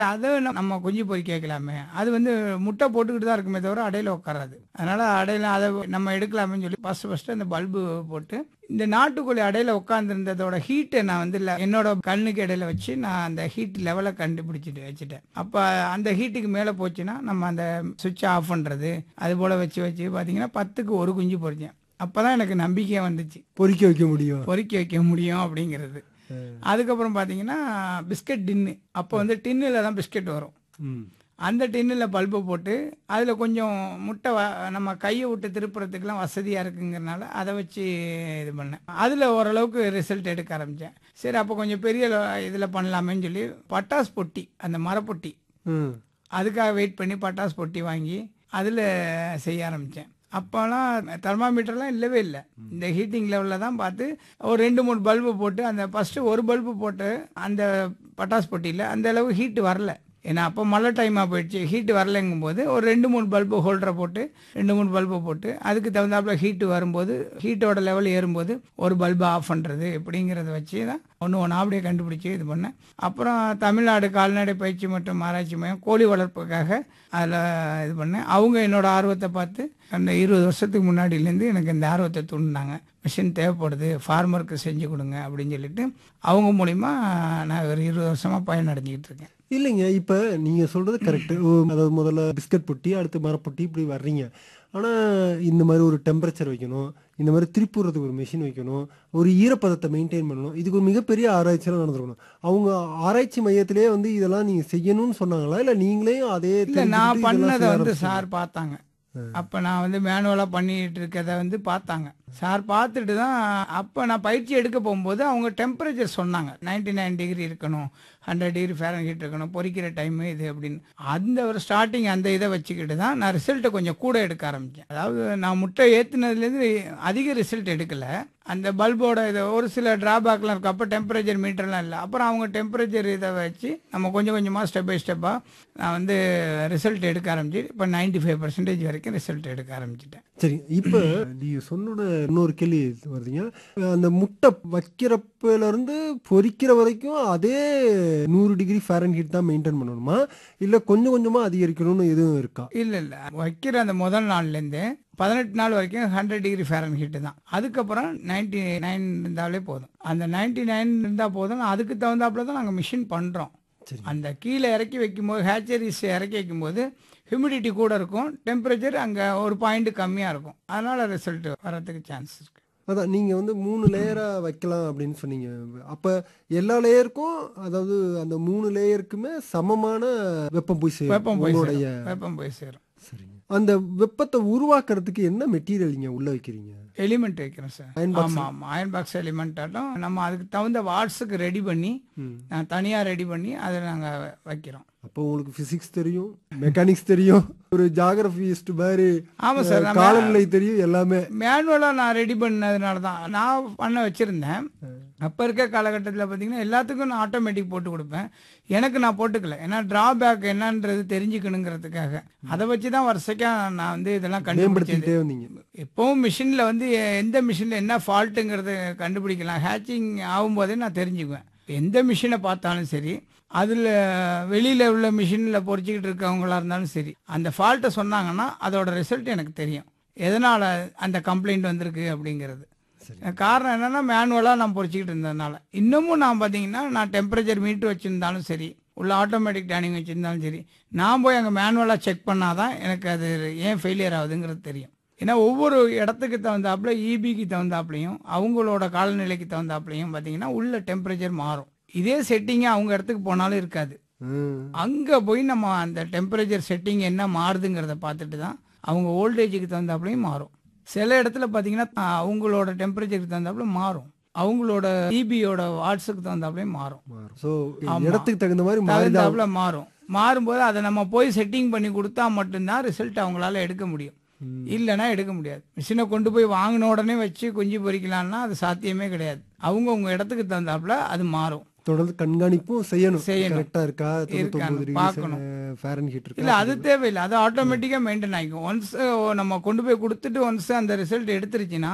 அது நம்ம- நம்ம குஞ்சு பொறிக்க வைக்கலாமே அது வந்து முட்டை போட்டுக்கிட்டு தான் இருக்குமே தவிர அடையில உட்காராது அதனால அடையில அதை நம்ம எடுக்கலாமேன்னு சொல்லி ஃபர்ஸ்ட் ஃபர்ஸ்ட் அந்த பல்பு போட்டு இந்த நாட்டுக்கோழி அடையில உட்காந்துருந்ததோட ஹீட்டை நான் வந்து ல- என்னோட கண்ணுக்கு இடையில வச்சு நான் அந்த ஹீட் லெவலை கண்டுபிடிச்சிட்டு வச்சுட்டேன் அப்போ அந்த ஹீட்டுக்கு மேலே போச்சுன்னா நம்ம அந்த சுவிட்சை ஆஃப் பண்ணுறது அது போல் வச்சு வச்சு பார்த்தீங்கன்னா பத்துக்கு ஒரு குஞ்சு பொறிச்சேன் அப்போ தான் எனக்கு நம்பிக்கையாக வந்துச்சு பொறிக்க வைக்க முடியும் பொறிக்க வைக்க முடியும் அப்படிங்கிறது அதுக்கப்புறம் பார்த்தீங்கன்னா பிஸ்கட் டின்னு அப்போ வந்து டின்னில் தான் பிஸ்கட் வரும் ம். அந்த டின்னில் பல்பு போட்டு அதில் கொஞ்சம் முட்டை வ நம்ம கையை விட்டு திருப்புறதுக்கெலாம் வசதியாக இருக்குங்கிறனால அதை வச்சு இது பண்ணேன் அதில் ஓரளவுக்கு ரிசல்ட் எடுக்க ஆரம்பித்தேன் சரி அப்போ கொஞ்சம் பெரிய இதில் பண்ணலாமேன்னு சொல்லி பட்டாஸ் பொட்டி அந்த மரப்பொட்டி ம். அதுக்காக வெயிட் பண்ணி பட்டாசு பொட்டி வாங்கி அதில் செய்ய ஆரம்பித்தேன் அப்போலாம் தெர்மாமீட்டர்லாம் இல்லவே இல்லை இந்த ஹீட்டிங் லெவலில் தான் பார்த்து ஒரு ரெண்டு மூணு பல்பு போட்டு அந்த ஃபஸ்ட்டு ஒரு பல்பு போட்டு அந்த பட்டாசு பொட்டியில் அந்த அளவு ஹீட்டு வரல ஏன்னா அப்போ மழை டைமாக போயிடுச்சு ஹீட்டு வரலைங்கும் போது ஒரு ரெண்டு மூணு பல்பு ஹோல்டரை போட்டு ரெண்டு மூணு பல்பு போட்டு அதுக்கு தகுந்தாப்புல ஹீட்டு வரும்போது ஹீட்டோட லெவல் ஏறும்போது ஒரு பல்பு ஆஃப் பண்ணுறது இப்படிங்கிறத வச்சு தான் ஒன்று ஒன்று அப்படியே கண்டுபிடிச்சி இது பண்ணேன் அப்புறம் தமிழ்நாடு கால்நடை பயிற்சி மற்றும் ஆராய்ச்சி மையம் கோழி வளர்ப்புக்காக அதில் இது பண்ணேன் அவங்க என்னோட ஆர்வத்தை பார்த்து அந்த இருபது வருஷத்துக்கு முன்னாடியிலேருந்து எனக்கு இந்த ஆர்வத்தை தூண்டினாங்க மிஷின் தேவைப்படுது ஃபார்மருக்கு செஞ்சு கொடுங்க அப்படின்னு சொல்லிட்டு அவங்க மூலிமா நான் ஒரு இருபது வருஷமாக பயனடைஞ்சிக்கிட்டு இருக்கேன் இல்லைங்க இப்ப நீங்க சொல்றது கரெக்ட் அதாவது முதல்ல பிஸ்கட் பொட்டி அடுத்து மரப்பொட்டி இப்படி வர்றீங்க ஆனா இந்த மாதிரி ஒரு டெம்பரேச்சர் வைக்கணும் இந்த மாதிரி திருப்பூறதுக்கு ஒரு மிஷின் வைக்கணும் ஒரு ஈரப்பதத்தை மெயின்டைன் பண்ணணும் இதுக்கு ஒரு மிகப்பெரிய ஆராய்ச்சியெல்லாம் நடந்திருக்கணும் அவங்க ஆராய்ச்சி மையத்திலேயே வந்து இதெல்லாம் நீங்க செய்யணும்னு சொன்னாங்களா இல்ல நீங்களே அதே இல்லை தெரிஞ்சுக்கிட்டு நான் இதெல்லாம் பண்ணதை செய்ய வந்து ஆரம்பிச்சீங்களா? சார் பார்த்தாங்க அப்போ நான் வந்து மேனுவலாக பண்ணிட்டு இருக்கதை வந்து பார்த்தாங்க சார் பார்த்துட்டு தான் அப்போ நான் பயிற்சி எடுக்க போகும்போது அவங்க டெம்பரேச்சர் சொன்னாங்க 99 நைன் டிகிரி இருக்கணும் ஹண்ட்ரட் டிகிரி ஃபேரன் ஹீட் இருக்கணும் பொறிக்கிற டைமு இது அப்படின்னு அந்த ஒரு ஸ்டார்டிங் அந்த இதை வச்சுக்கிட்டு தான் நான் ரிசல்ட்டை கொஞ்சம் கூட எடுக்க ஆரம்பித்தேன் அதாவது நான் முட்டை ஏற்றுனதுலேருந்து அதிக ரிசல்ட் எடுக்கல அந்த பல்போட இது ஒரு சில டிராபேக்லாம் இருக்கும் அப்போ டெம்பரேச்சர் மீட்டர்லாம் இல்லை அப்புறம் அவங்க டெம்பரேச்சர் இதை வச்சு நம்ம கொஞ்சம் கொஞ்சமாக ஸ்டெப் பை ஸ்டெப்பாக நான் வந்து ரிசல்ட் எடுக்க ஆரம்பிச்சு இப்போ 95% ஃபைவ் பர்சன்டேஜ் வரைக்கும் ரிசல்ட் எடுக்க ஆரம்பிச்சிட்டேன் சரி இப்ப நீங்க சொன்னோட இன்னொரு கேள்வி வருதுங்க அந்த முட்டை வைக்கிறப்பல இருந்து பொரிக்கிற வரைக்கும் அதே நூறு டிகிரி ஃபேரன் ஹீட் தான் மெயின்டைன் பண்ணணுமா இல்ல கொஞ்சம் கொஞ்சமா அதிகரிக்கணும்னு எதுவும் இருக்கா இல்லை இல்லை வைக்கிற அந்த முதல் நாள்லேருந்து பதினெட்டு நாள் வரைக்கும் ஹண்ட்ரட் டிகிரி ஃபேரன் ஹீட்டு தான் அதுக்கப்புறம் 99 நைன் இருந்தாலே போதும் அந்த 99 நைன் இருந்தால் போதும் அதுக்கு தகுந்தாப்புல தான் நாங்கள் மிஷின் பண்ணுறோம் சரி. அந்த கீழே இறக்கி வைக்கும்போது ஹேச்சரிஸ் இறக்கி வைக்கும்போது ஹியூமிடிட்டி கூட இருக்கும் டெம்பரேச்சர் அங்கே ஒரு பாயிண்ட் கம்மியாக இருக்கும் அதனால் ரிசல்ட் வரதுக்கு சான்ஸ் இருக்கு அதான் நீங்க வந்து மூணு லேயரா வைக்கலாம் அப்படின்னு சொன்னீங்க அப்ப எல்லா லேயருக்கும் அதாவது அந்த மூணு லேயருக்குமே சமமான வெப்பம் போய் சேரும் வெப்பம் போய் உங்களுடைய சேரும் வெப்பம் போய் சேரும் சரிங்க அந்த வெப்பத்தை உருவாக்குறதுக்கு என்ன மெட்டீரியல் நீங்க உள்ள வைக்கிறீங்க எலிமெண்ட் வைக்கிறோம் சார் Iron box. ஆமாம் ஆமாம் அயன் பாக்ஸ் எலிமெண்ட் ஆட்டம் நம்ம அதுக்கு தகுந்த வாட்ஸுக்கு ரெடி பண்ணி ம். நான் தனியாக ரெடி பண்ணி அதை நாங்கள் வைக்கிறோம் அப்போ உங்களுக்கு பிசிக்ஸ் தெரியும் மெக்கானிக்ஸ் தெரியும் ஒரு ஜாகிரபிஸ்ட் மாதிரி ஆமாம் சார் அஹ், நம்ம காலநிலை தெரியும் எல்லாமே மேனுவலாக நான் ரெடி பண்ணதுனால தான் நான் பண்ண வச்சுருந்தேன் அப்போ இருக்க காலகட்டத்தில் பார்த்தீங்கன்னா எல்லாத்துக்கும் நான் ஆட்டோமேட்டிக் போட்டு கொடுப்பேன் எனக்கு நான் போட்டுக்கல ஏன்னா டிராபேக் என்னன்றது தெரிஞ்சுக்கணுங்கிறதுக்காக அதை வச்சு தான் வருஷக்காக நான் வந்து இதெல்லாம் கண்டுபிடிச்சது மேம்படுத்திக்கிட்டே வந்தீங்க எப்பவும் மிஷினில் வந்து எ- எந்த மிஷினில் என்ன ஃபால்ட்டுங்கிறது கண்டுபிடிக்கலாம் ஹேச்சிங் ஆகும்போதே நான் தெரிஞ்சுக்குவேன் எந்த மிஷினை பார்த்தாலும் சரி அதில் வெளியில் உள்ள மிஷினில் பொறிச்சிக்கிட்டு இருக்கவங்களா இருந்தாலும் சரி அந்த ஃபால்ட்டை சொன்னாங்கன்னா அதோட ரிசல்ட் எனக்கு தெரியும் எதனால் அந்த கம்ப்ளைண்ட் வந்திருக்கு அப்படிங்கிறது காரணம் என்னன்னா மேனுவலாக நான் பொறிச்சிக்கிட்டு இருந்ததுனால இன்னமும் நான் பார்த்தீங்கன்னா நான் டெம்பரேச்சர் மீட்டர் வச்சுருந்தாலும் சரி உள்ள ஆட்டோமேட்டிக் டேனிங் வச்சுருந்தாலும் சரி நான் போய் அங்கே மேனுவலாக செக் பண்ணாதான் எனக்கு அது ஏன் ஃபெயிலியர் ஆகுதுங்கிறது தெரியும் ஏன்னா ஒவ்வொரு இடத்துக்கு தகுந்தாப்புல இபிக்கு தகுந்தாப்புலையும் அவங்களோட காலநிலைக்கு தகுந்தாப்புலையும் பார்த்தீங்கன்னா உள்ள டெம்பரேச்சர் மாறும் இதே செட்டிங்கே அவங்க இடத்துக்கு போனாலும் இருக்காது ம். அங்கே போய் நம்ம அந்த டெம்பரேச்சர் செட்டிங் என்ன மாறுதுங்கிறத பார்த்துட்டு தான் அவங்க ஓல்டேஜுக்கு தகுந்தாப்புலையும் மாறும் சில இடத்துல பார்த்தீங்கன்னா அஹ், அவங்களோட டெம்பரேச்சருக்கு தகுந்தாப்புல மாறும் அவங்களோட இபியோட வாட்ஸுக்கு தகுந்தாப்புலையும் மாறும் மாறும் ஸோ ஆமா. இடத்துக்கு தகுந்த மாதிரி மாறிதான் தகுந்தாப்புல மாறும் மாறும்போது அதை நம்ம போய் செட்டிங் பண்ணி கொடுத்தா மட்டும்தான் ரிசல்ட் அவங்களால எடுக்க முடியும் இல்லைன்னா எடுக்க முடியாது மிஷினை கொண்டு போய் வாங்கின உடனே வச்சு குஞ்சு பொறிக்கலாம்னா அது சாத்தியமே கிடையாது அவங்க உங்க இடத்துக்கு தகுந்தாப்புல அது மாறும் தொடர்ந்து கண்காணிப்பும் செய்யணும் செய்யணும். கரெக்டா இருக்கா இருக்கான்னு தொண்ணூத்தொன்பது பார்க்கணும். டிகிரி ஃபேரன் ஹீட் இல்ல இருக்கா அது தேவையில்லை அது ஆட்டோமேட்டிக்கா மெயின்டைன் ஆகிக்கும் ஒன்ஸ் நம்ம கொண்டு போய் கொடுத்துட்டு ஒன்ஸ் அந்த ரிசல்ட் எடுத்துருச்சுன்னா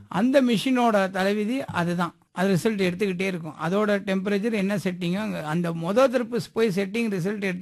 அந்த மிஷினோட தலைவிதி அதுதான் அது ரிசல்ட் எடுத்துக்கிட்டே இருக்கும் அதோட டெம்பரேச்சர் என்ன செட்டிங்கோ அந்த மொதல் திருப்பு போய் செட்டிங் ரிசல்ட் எடுத்து